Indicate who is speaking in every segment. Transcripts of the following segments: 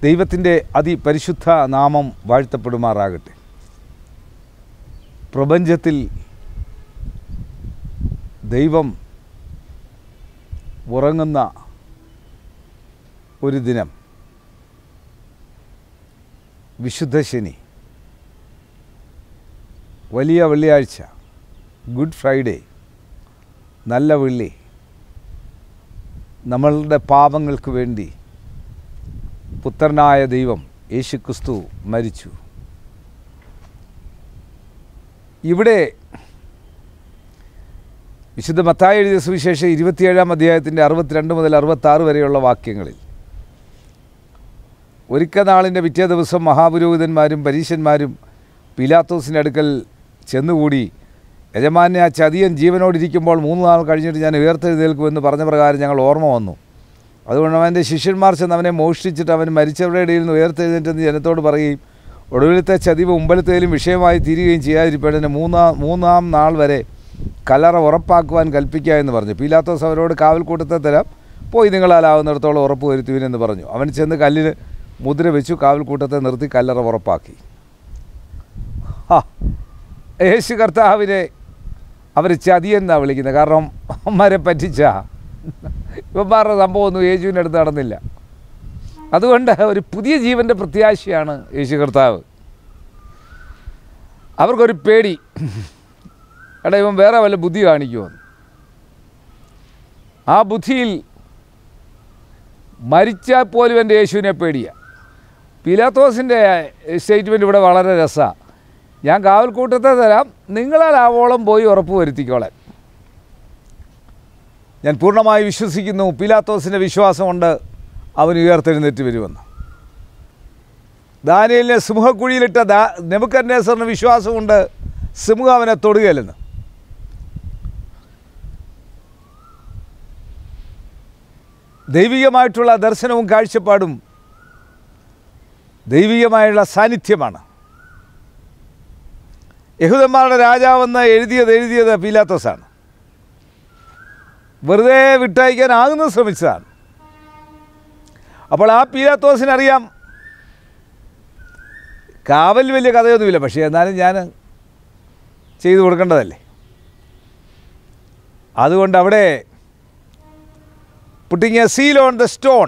Speaker 1: ദൈവത്തിൻ്റെ അതിപരിശുദ്ധ നാമം വാഴ്ത്തപ്പെടുമാറാകട്ടെ പ്രപഞ്ചത്തിൽ ദൈവം ഉറങ്ങുന്ന ഒരു ദിനം വിശുദ്ധ ശനി വലിയ വെള്ളിയാഴ്ച ഗുഡ് ഫ്രൈഡേ നല്ല വെള്ളി നമ്മളുടെ പാപങ്ങൾക്ക് വേണ്ടി പുത്രനായ ദൈവം യേശുക്രിസ്തു മരിച്ചു ഇവിടെ വിശുദ്ധ മത്തായി എഴുതിയ സുവിശേഷം ഇരുപത്തിയേഴാം അധ്യായത്തിൻ്റെ അറുപത്തിരണ്ട് മുതൽ അറുപത്താറ് വരെയുള്ള വാക്യങ്ങളിൽ ഒരിക്കൽ നാളിൻ്റെ പിറ്റേ ദിവസം മഹാപുരോഹിതന്മാരും പരീശന്മാരും പിലാത്തോസിൻ്റെ അടുക്കൽ ചെന്നുകൂടി യജമാനെ ആ ചതിയൻ ജീവനോടിരിക്കുമ്പോൾ മൂന്ന് നാൾ കഴിഞ്ഞിട്ട് ഞാൻ ഉയർത്തെഴുന്നേൽക്കുമെന്ന് പറഞ്ഞ പ്രകാരം ഞങ്ങൾ ഓർമ്മ വന്നു അതുകൊണ്ട് അവൻ്റെ ശിഷ്യന്മാർ ചെന്ന് അവനെ മോഷ്ടിച്ചിട്ട് അവൻ മരിച്ചവരുടെ ഇടയിൽ നിന്ന് ഉയർത്തെഴുന്നേറ്റെന്ന് ജനത്തോട് പറയുകയും ഒടുവിലത്തെ ചതിവ് മുമ്പലത്തേലും വിഷയമായി തീരുകയും ചെയ്യാതിരിപ്പേടന് മൂന്നാം മൂന്നാം നാൾ വരെ കലറ ഉറപ്പാക്കുവാൻ കൽപ്പിക്കുക എന്ന് പറഞ്ഞു പീലാത്തോസ് അവരോട് കാവൽക്കൂട്ടത്തെ തരാം പോയി നിങ്ങളാലാവുന്നിടത്തോളം ഉറപ്പ് വരുത്തുവിനെന്ന് പറഞ്ഞു അവൻ ചെന്ന് കല്ലിന് മുദ്ര വെച്ചു കാവൽക്കൂട്ടത്തെ നിർത്തി കല്ലറ ഉറപ്പാക്കി ആ യേശു കർത്താവിനെ അവർ ചതിയെന്നാണ് വിളിക്കുന്നത് കാരണം അമ്മമാരെ പറ്റിച്ച ഇവന്മാരുടെ സംഭവമൊന്നും യേശുവിൻ്റെ അടുത്ത് നടന്നില്ല അതുകൊണ്ട് ഒരു പുതിയ ജീവൻ്റെ പ്രത്യാശയാണ് യേശു കർത്താവ് അവർക്കൊരു പേടി എടാ ഇവൻ വേറെ വല്ല ബുദ്ധി കാണിക്കുമോ ആ ബുദ്ധിയിൽ മരിച്ചാൽ പോലും എൻ്റെ യേശുവിനെ പേടിയാണ് പിലാത്തോസിൻ്റെ സ്റ്റേറ്റ്മെൻറ്റ് ഇവിടെ വളരെ രസമാണ് ഞാൻ കാവൽക്കൂട്ടത്തെ തരാം നിങ്ങളാൽ ആവോളം പോയി ഉറപ്പ് വരുത്തിക്കോളാൻ ഞാൻ പൂർണ്ണമായി വിശ്വസിക്കുന്നു പിലാത്തോസിൻ്റെ വിശ്വാസമുണ്ട് അവൻ ഉയർത്തെഴുന്നേറ്റ് വരുമെന്ന് ദാനിയലിനെ സിംഹക്കുഴിയിലിട്ട ദാ നെബുക്കന്നേസറിന് വിശ്വാസമുണ്ട് സിംഹം അവനെ തൊടുകയില്ലെന്ന് ദൈവികമായിട്ടുള്ള ദർശനവും കാഴ്ചപ്പാടും ദൈവികമായുള്ള സാന്നിധ്യമാണ് യഹൂദന്മാരുടെ രാജാവെന്ന് എഴുതിയത് എഴുതിയത് പീലാത്തോസാണ് വെറുതെ വിട്ടയക്കാനാകുന്നത് ശ്രമിച്ചതാണ് അപ്പോൾ ആ പീലാത്തോസിനറിയാം കാവൽ വലിയ കഥയൊന്നുമില്ല പക്ഷേ എന്നാലും ഞാൻ ചെയ്തു കൊടുക്കേണ്ടതല്ലേ അതുകൊണ്ട് അവിടെ putting a seal on the stone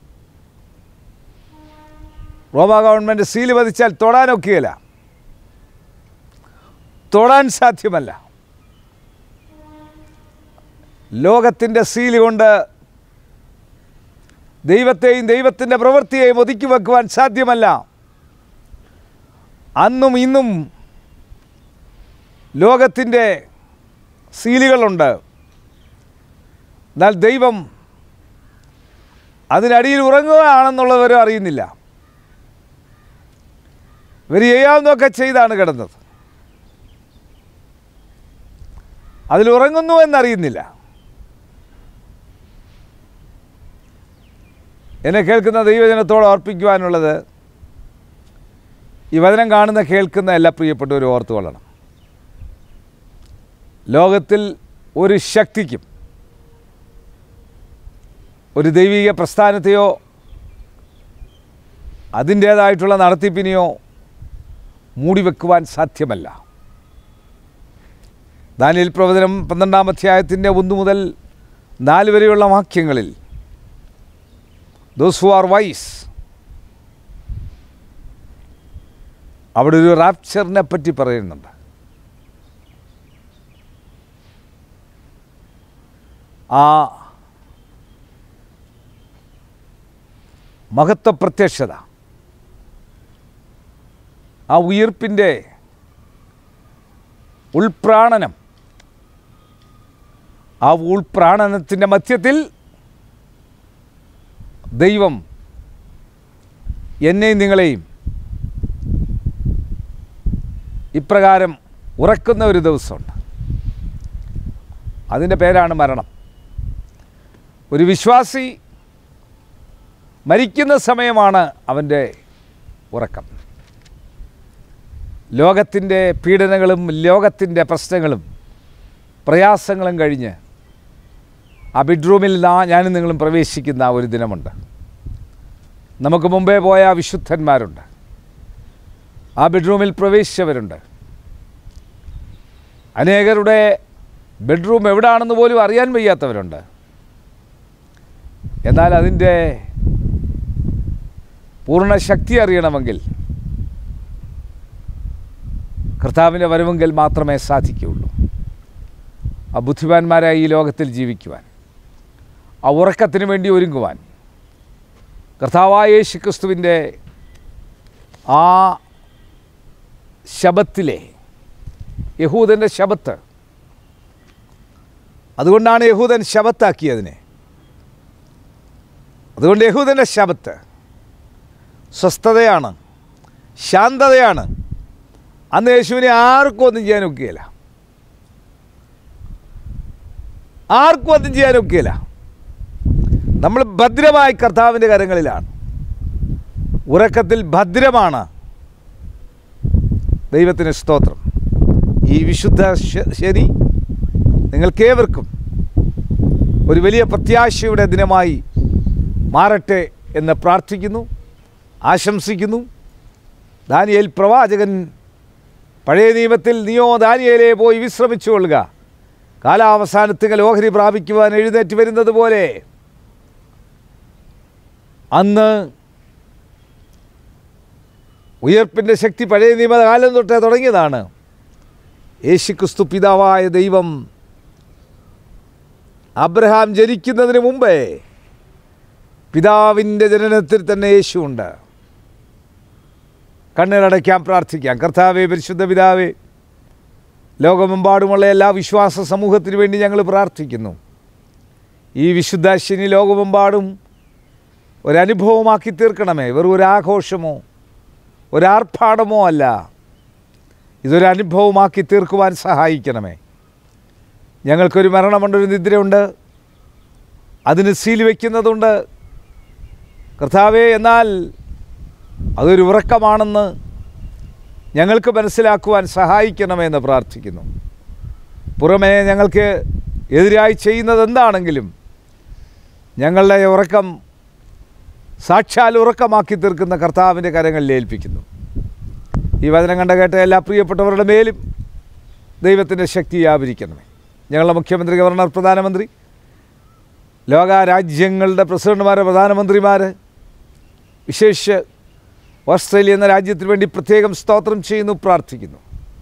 Speaker 1: Roma government seal പതിച്ചാൽ തൊടാനൊക്കെയല്ല തൊടാൻ സാധ്യമല്ല ലോകത്തിൻ്റെ സീൽ കൊണ്ട് ദൈവത്തെയും ദൈവത്തിൻ്റെ പ്രവൃത്തിയെയും ഒതുക്കി വെക്കുവാൻ സാധ്യമല്ല അന്നും ഇന്നും ലോകത്തിൻ്റെ സീലുകളുണ്ട് എന്നാൽ ദൈവം അതിനടിയിൽ ഉറങ്ങുകയാണെന്നുള്ളവരും അറിയുന്നില്ല ഇവർ ചെയ്യാവുന്നതൊക്കെ ചെയ്താണ് കിടന്നത് അതിൽ ഉറങ്ങുന്നു എന്നറിയുന്നില്ല എന്നെ കേൾക്കുന്ന ദൈവജനത്തോട് ഓർപ്പിക്കുവാനുള്ളത് ഈ വചനം കാണുന്ന കേൾക്കുന്ന എല്ലാ പ്രിയപ്പെട്ടവരും ഓർത്തു കൊള്ളണം ലോകത്തിൽ ഒരു ശക്തിക്കും ഒരു ദൈവിക പ്രസ്ഥാനത്തെയോ അതിൻ്റേതായിട്ടുള്ള നടത്തിപ്പിനെയോ മൂടിവെക്കുവാൻ സാധ്യമല്ല ദാനിയൽ പ്രവചനം പന്ത്രണ്ടാം അധ്യായത്തിൻ്റെ ഒന്ന് മുതൽ നാല് വരെയുള്ള വാക്യങ്ങളിൽ ദോസ് ഹു ആർ വൈസ് അവിടെ ഒരു റാപ്ചറിനെ പറ്റി പറയുന്നുണ്ട് ആ മഹത്വ പ്രത്യക്ഷത ആ ഉയിർപ്പിൻ്റെ ഉൾപ്രാണനം ആ ഉൾപ്രാണനത്തിൻ്റെ മധ്യത്തിൽ ദൈവം എന്നെയും നിങ്ങളെയും ഇപ്രകാരം ഉറക്കുന്ന ഒരു ദിവസമുണ്ട് അതിൻ്റെ പേരാണ് മരണം ഒരു വിശ്വാസി മരിക്കുന്ന സമയമാണ് അവൻ്റെ ഉറക്കം ലോകത്തിൻ്റെ പീഡനങ്ങളും ലോകത്തിൻ്റെ പ്രശ്നങ്ങളും പ്രയാസങ്ങളും കഴിഞ്ഞ് ആ ബെഡ്റൂമിൽ നാ ഞാനും നിങ്ങളും പ്രവേശിക്കുന്ന ഒരു ദിനമുണ്ട് നമുക്ക് മുമ്പേ പോയ വിശുദ്ധന്മാരുണ്ട് ആ ബെഡ്റൂമിൽ പ്രവേശിച്ചവരുണ്ട് അനേകരുടെ ബെഡ്റൂം എവിടാണെന്ന് പോലും അറിയാൻ വയ്യാത്തവരുണ്ട് എന്നാൽ അതിൻ്റെ പൂർണ്ണ ശക്തി അറിയണമെങ്കിൽ കർത്താവിൻ്റെ വരവെങ്കിൽ മാത്രമേ സാധിക്കുകയുള്ളൂ ആ ബുദ്ധിമാന്മാരായി ഈ ലോകത്തിൽ ജീവിക്കുവാൻ ആ ഉറക്കത്തിന് വേണ്ടി ഒരുങ്ങുവാൻ കർത്താവായ യേശു ക്രിസ്തുവിൻ്റെ ആ ശബത്തിലെ യഹൂദൻ്റെ ശബത്ത് അതുകൊണ്ടാണ് യഹൂദൻ ശബത്താക്കിയതിനെ അതുകൊണ്ട് യഹൂദൻ്റെ ശബത്ത് സ്വസ്ഥതയാണ് ശാന്തതയാണ് അന്ന് യേശുവിനെ ആർക്കും ഒന്നും ചെയ്യാൻ ഒക്കുകയില്ല ആർക്കും ഒന്നും ചെയ്യാൻ ഒക്കുകയില്ല നമ്മൾ ഭദ്രമായി കർത്താവിൻ്റെ കരങ്ങളിലാണ് ഉറക്കത്തിൽ ഭദ്രമാണ് ദൈവത്തിന് സ്തോത്രം ഈ വിശുദ്ധ ശ- ശരി നിങ്ങൾക്കേവർക്കും ഒരു വലിയ പ്രത്യാശയുടെ ദിനമായി മാറട്ടെ എന്ന് പ്രാർത്ഥിക്കുന്നു ആശംസിക്കുന്നു ദാനിയേൽ പ്രവാചകൻ പഴയ നിയമത്തിൽ നീയോ ദാനിയേലെ പോയി വിശ്രമിച്ചു കൊള്ളുക കാലാവസാനത്തിങ്കൽ ഓഹരി പ്രാപിക്കുവാൻ എഴുന്നേറ്റ് വരുന്നത് പോലെ അന്ന് ഉയർപ്പിൻ്റെ ശക്തി പഴയ നിയമകാലം തൊട്ടേ തുടങ്ങിയതാണ് യേശുക്രിസ്തു പിതാവായ ദൈവം അബ്രഹാം ജനിക്കുന്നതിന് മുമ്പേ പിതാവിൻ്റെ ജനനത്തിൽ തന്നെ യേശുവുണ്ട് കണ്ണുകളടയ്ക്കാൻ പ്രാർത്ഥിക്കാം കർത്താവെ പരിശുദ്ധ പിതാവേ ലോകമെമ്പാടുമുള്ള എല്ലാ വിശ്വാസ സമൂഹത്തിനു വേണ്ടി ഞങ്ങൾ പ്രാർത്ഥിക്കുന്നു ഈ വിശുദ്ധ ശനി ലോകമെമ്പാടും ഒരനുഭവമാക്കി തീർക്കണമേ വെറും ഒരു ആഘോഷമോ ഒരാർഭാടമോ അല്ല ഇതൊരു അനുഭവമാക്കി തീർക്കുവാൻ സഹായിക്കണമേ ഞങ്ങൾക്കൊരു മരണമുണ്ട് ഒരു നിദ്രയുണ്ട് അതിന് സീൽ വയ്ക്കുന്നതുണ്ട് കർത്താവേ എന്നാൽ അതൊരു ഉറക്കമാണെന്ന് ഞങ്ങൾക്ക് മനസ്സിലാക്കുവാൻ സഹായിക്കണമെന്ന് പ്രാർത്ഥിക്കുന്നു പുറമേ ഞങ്ങൾക്ക് എതിരായി ചെയ്യുന്നത് എന്താണെങ്കിലും ഞങ്ങളുടെ ഉറക്കം സാക്ഷാൽ ഉറക്കമാക്കി തീർക്കുന്ന കർത്താവിൻ്റെ കരങ്ങളിൽ ഏൽപ്പിക്കുന്നു ഈ വചനം കണ്ട കേട്ട എല്ലാ പ്രിയപ്പെട്ടവരുടെ മേലും ദൈവത്തിൻ്റെ ശക്തി വ്യാപരിക്കണമേ ഞങ്ങളുടെ മുഖ്യമന്ത്രി ഗവർണർ പ്രധാനമന്ത്രി ലോക രാജ്യങ്ങളുടെ പ്രസിഡന്റുമാർ പ്രധാനമന്ത്രിമാർ വിശേഷിച്ച് ഓസ്ട്രേലിയ എന്ന രാജ്യത്തിന് വേണ്ടി പ്രത്യേകം സ്തോത്രം ചെയ്യുന്നു പ്രാർത്ഥിക്കുന്നു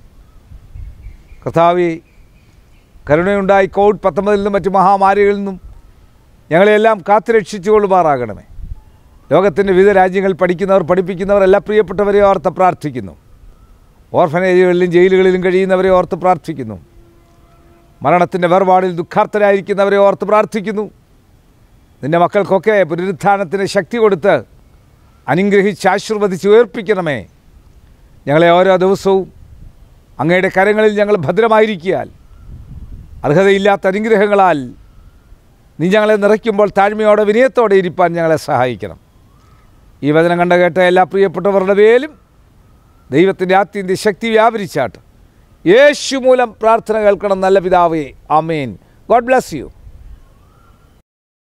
Speaker 1: കർത്താവി കരുണയുണ്ടായി കോവിഡ് പത്തൊമ്പതിൽ നിന്നും മറ്റു മഹാമാരികളിൽ നിന്നും ഞങ്ങളെല്ലാം കാത്തുരക്ഷിച്ചുകൊള്ളുമാറാകണമേ ലോകത്തിൻ്റെ വിവിധ രാജ്യങ്ങളിൽ പഠിക്കുന്നവർ പഠിപ്പിക്കുന്നവർ എല്ലാ പ്രിയപ്പെട്ടവരെ ഓർത്ത് പ്രാർത്ഥിക്കുന്നു ഓർഫനേജുകളിലും ജയിലുകളിലും കഴിയുന്നവരെ ഓർത്ത് പ്രാർത്ഥിക്കുന്നു മരണത്തിൻ്റെ വേർപാടിൽ ദുഃഖാർത്ഥരായിരിക്കുന്നവരെ ഓർത്ത് പ്രാർത്ഥിക്കുന്നു നിൻ്റെ മക്കൾക്കൊക്കെ പുനരുത്ഥാനത്തിന് ശക്തി കൊടുത്ത് അനുഗ്രഹിച്ച് ആശീർവദിച്ച് ഉയർപ്പിക്കണമേ ഞങ്ങളെ ഓരോ ദിവസവും അങ്ങയുടെ കരങ്ങളിൽ ഞങ്ങൾ ഭദ്രമായിരിക്കിയാൽ അർഹതയില്ലാത്ത അനുഗ്രഹങ്ങളാൽ നീ ഞങ്ങളെ നിറയ്ക്കുമ്പോൾ താഴ്മയോടെ വിനയത്തോടെ ഇരിപ്പാൻ ഞങ്ങളെ സഹായിക്കണം ഈ വചനം കണ്ട കേട്ട എല്ലാ പ്രിയപ്പെട്ടവരുടെ മേലും ദൈവത്തിൻ്റെ ആത്യന്ത്യ ശക്തി വ്യാപരിച്ചാട്ട് യേശു മൂലം പ്രാർത്ഥന കേൾക്കണം നല്ല പിതാവേ ആമേൻ ഗോഡ് ബ്ലസ് യു